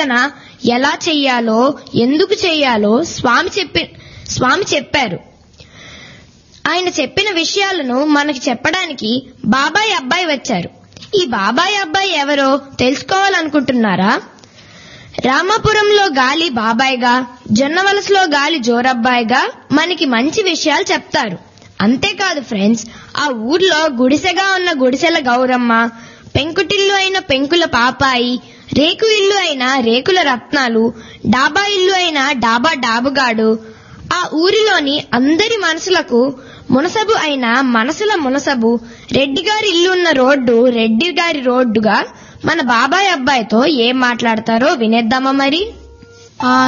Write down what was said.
ప్రార్థన ఎలా చెయ్యాలో ఎందుకు చెయ్యాలో స్వామి చెప్పి స్వామి చెప్పారు ఆయన చెప్పిన విషయాలను మనకి చెప్పడానికి బాబాయ్ అబ్బాయి వచ్చారు ఈ బాబాయ్ అబ్బాయి ఎవరో తెలుసుకోవాలనుకుంటున్నారా రామాపురంలో గాలి బాబాయ్గా జొన్నవలసలో గాలి జోరబ్బాయిగా మనకి మంచి విషయాలు చెప్తారు అంతేకాదు ఫ్రెండ్స్ ఆ ఊర్లో గుడిసెగా ఉన్న గుడిసెల గౌరమ్మ పెంకుటిల్లు అయిన పెంకుల పాపాయి రేకు ఇల్లు అయిన రేకుల రత్నాలు డాబా ఇల్లు అయిన డాబా డాబుగాడు ఆ ఊరిలోని అందరి మనసులకు మునసబు అయిన మనసుల మునసబు రెడ్డి గారి ఇల్లు ఉన్న రోడ్డు రెడ్డి గారి రోడ్డుగా మన బాబాయ్ అబ్బాయితో ఏం మాట్లాడతారో వినేద్దామా మరి ఆ